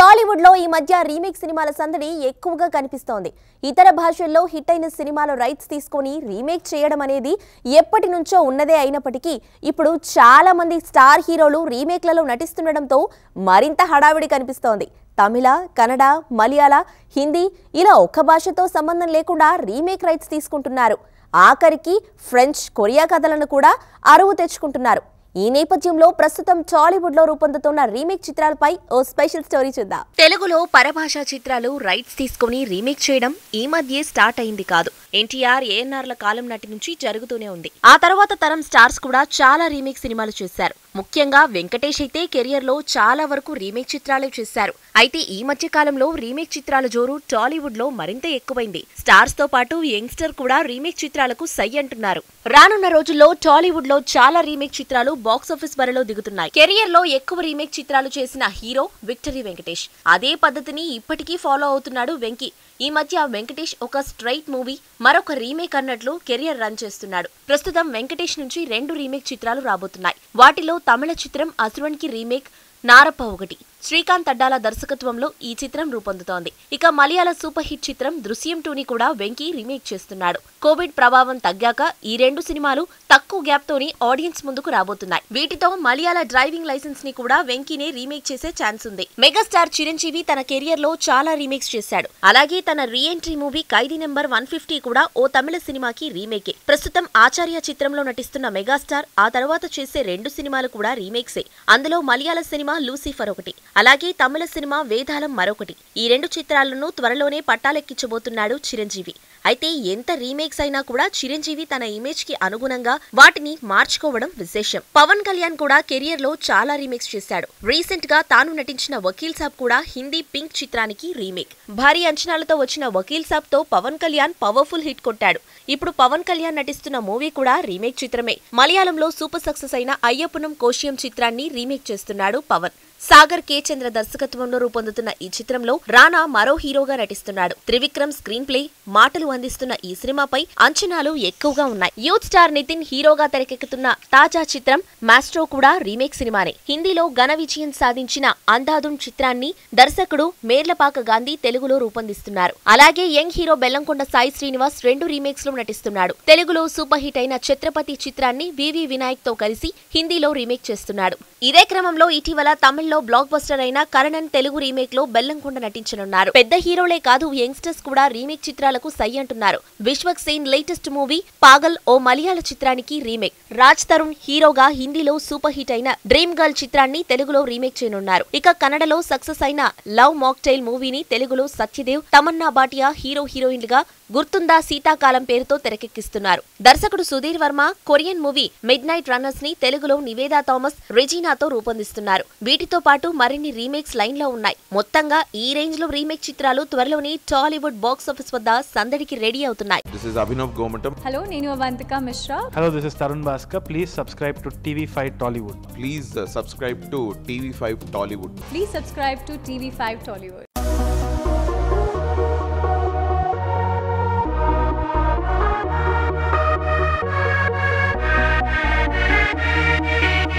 టాలీవుడ్ లో ఈ మధ్య రీమేక్ సినిమాల సందడి ఎక్కువగా కనిపిస్తోంది ఇతర భాషల్లో హిట్ అయిన సినిమాల రైట్స్ తీసుకొని రీమేక్ చేయడం అనేది ఎప్పటి నుంచో ఉన్నదే అయినప్పటికీ ఇప్పుడు చాలా మంది స్టార్ హీరోలు రీమేక్లలో నటిస్తుండడంతో మరింత హడావిడి కనిపిస్తోంది తమిళ కన్నడ మలయాళ హిందీ ఇలా ఒక్క భాషతో సంబంధం లేకుండా రీమేక్ రైట్స్ తీసుకుంటున్నారు ఆఖరికి ఫ్రెంచ్ కొరియా కథలను కూడా అరువు తెచ్చుకుంటున్నారు ఈ నేపథ్యంలో ప్రస్తుతం టాలీవుడ్ లో రూపొందుతున్న రీమేక్ చిత్రాలపై ఓ స్పెషల్ స్టోరీ చూద్దాం తెలుగులో పరభాషా చిత్రాలు రైట్స్ తీసుకుని రీమేక్ చేయడం ఈ మధ్యే స్టార్ట్ అయింది కాదు ఎన్టీఆర్ ఏఎన్ఆర్ల కాలం నాటి నుంచి జరుగుతూనే ఉంది ఆ తర్వాత తరం స్టార్స్ కూడా చాలా రీమేక్ సినిమాలు చేశారు ముఖ్యంగా వెంకటేష్ అయితే కెరియర్ లో చాలా వరకు రీమేక్ చిత్రాలే చేశారు అయితే ఈ మధ్య కాలంలో రీమేక్ చిత్రాల జోరు టాలీవుడ్ లో మరింత ఎక్కువైంది స్టార్స్ తో పాటు యంగ్స్టర్ కూడా రీమేక్ చిత్రాలకు సై అంటున్నారు రానున్న రోజుల్లో టాలీవుడ్ లో చాలా రీమేక్ చిత్రాలు బాక్సాఫీస్ బరిలో దిగుతున్నాయి కెరియర్ లో ఎక్కువ రీమేక్ చిత్రాలు చేసిన హీరో విక్టరీ వెంకటేష్ అదే పద్ధతిని ఇప్పటికీ ఫాలో అవుతున్నాడు వెంకీ ఈ మధ్య వెంకటేష్ ఒక స్ట్రైట్ మూవీ మరొక రీమేక్ అన్నట్లు కెరియర్ రన్ చేస్తున్నాడు ప్రస్తుతం వెంకటేష్ నుంచి రెండు రీమేక్ చిత్రాలు రాబోతున్నాయి వాటిలో తమిళ చిత్రం అసురన్కి రీమేక్ నారప్ప ఒకటి శ్రీకాంత్ అడ్డాల దర్శకత్వంలో ఈ చిత్రం రూపొందుతోంది ఇక మలయాళ సూపర్ హిట్ చిత్రం దృశ్యం టూని కూడా వెంకీ రీమేక్ చేస్తున్నాడు కోవిడ్ ప్రభావం తగ్గాక ఈ రెండు సినిమాలు తక్కువ గ్యాప్ తోని ఆడియన్స్ ముందుకు రాబోతున్నాయి వీటితో మలయాళ డ్రైవింగ్ లైసెన్స్ ని కూడా వెంకీనే రీమేక్ చేసే ఛాన్స్ ఉంది మెగాస్టార్ చిరంజీవి తన కెరియర్ లో చాలా రీమేక్స్ చేశాడు అలాగే తన reentry movie Khaidi number one fifty కూడా ఓ తమిళ సినిమాకి రీమేకే ప్రస్తుతం ఆచార్య చిత్రంలో నటిస్తున్న మెగాస్టార్ ఆ తర్వాత చేసే రెండు సినిమాలు కూడా రీమేక్సే అందులో మలయాళ సినిమా లూసిఫర్ ఒకటి అలాగే తమిళ సినిమా వేదాలం మరొకటి ఈ రెండు చిత్రాలను త్వరలోనే పట్టాలెక్కించబోతున్నాడు చిరంజీవి అయితే ఎంత రీమేక్స్ అయినా కూడా చిరంజీవి తన ఇమేజ్ కి అనుగుణంగా వాటిని మార్చుకోవడం విశేషం పవన్ కళ్యాణ్ కూడా కెరియర్ లో చాలా రీమేక్స్ చేశాడు రీసెంట్ గా తాను నటించిన వకీల్ సాబ్ కూడా హిందీ పింక్ చిత్రానికి రీమేక్ భారీ అంచనాలతో వచ్చిన వకీల్ సాబ్ తో పవన్ కళ్యాణ్ పవర్ఫుల్ హిట్ కొట్టాడు ఇప్పుడు పవన్ కళ్యాణ్ నటిస్తున్న మూవీ కూడా రీమేక్ చిత్రమే మలయాళంలో సూపర్ సక్సెస్ అయిన అయ్యప్పనం కోశియం చిత్రాన్ని రీమేక్ చేస్తున్నాడు పవన్ సాగర్ కే చంద్ర దర్శకత్వంలో రూపొందుతున్న ఈ చిత్రంలో రానా మరో హీరోగా నటిస్తున్నాడు త్రివిక్రమ్ స్క్రీన్ ప్లే మాటలు అందిస్తున్న ఈ సినిమాపై అంచనాలు ఎక్కువగా ఉన్నాయి యూత్ స్టార్ నితిన్ హీరోగా తెరకెక్కుతున్న తాజా చిత్రం మాస్ట్రో కూడా రీమేక్ సినిమానే హిందీలో ఘన విజయం సాధించిన అంధాదున్ చిత్రాన్ని దర్శకుడు మేర్లపాక గాంధీ తెలుగులో రూపొందిస్తున్నారు అలాగే యంగ్ హీరో బెల్లంకొండ సాయి శ్రీనివాస్ రెండు రీమేక్స్ లో నటిస్తున్నాడు తెలుగులో సూపర్ హిట్ అయిన ఛత్రపతి చిత్రాన్ని వివి వినాయక్ తో కలిసి హిందీలో రీమేక్ చేస్తున్నాడు ఇదే క్రమంలో ఇటీవల తమిళ్లో బ్లాక్ బస్టర్ అయిన కరణన్ తెలుగు రీమేక్ లో బెల్లంకొండ నటించనున్నారు పెద్ద హీరోలే కాదు యంగ్స్టర్స్ కూడా రీమేక్ చిత్రాలకు సై అంటున్నారు విశ్వక్ సేన్ లేటెస్ట్ మూవీ పాగల్ ఓ మలయాళ చిత్రానికి రీమేక్ రాజ్ తరుణ్ హీరోగా హిందీలో సూపర్ హిట్ అయిన డ్రీమ్ గర్ల్ చిత్రాన్ని తెలుగులో రీమేక్ చేయనున్నారు ఇక కన్నడలో సక్సెస్ అయిన లవ్ మాక్టైల్ మూవీని తెలుగులో సత్యదేవ్ తమన్నా బాటియా హీరో హీరోయిన్లుగా గుర్తుందా శీతాకాలం పేరుతో తెరకెక్కిస్తున్నారు దర్శకుడు Sudheer Varma Korean movie midnight runners ని తెలుగులో నివేదా థామస్ రెజీనాతో రూపొందిస్తున్నారు వీటితో పాటు మరిన్ని రీమేక్స్ లైన్ లో ఉన్నాయి మొత్తంగా ఈ రేంజ్ లో రీమేక్ చిత్రాలు త్వరలోనే టాలీవుడ్ బాక్స్ ఆఫీస్ వద్ద సందడికి రెడీ అవుతున్నాయి This is Abhinav Gomatam. Hello, నేను Avantika Mishra Hello, this is Tarun Bhaskar. Please subscribe to TV5 Tollywood. Please uh, subscribe to TV5 Tollywood. Please subscribe to TV five Tollywood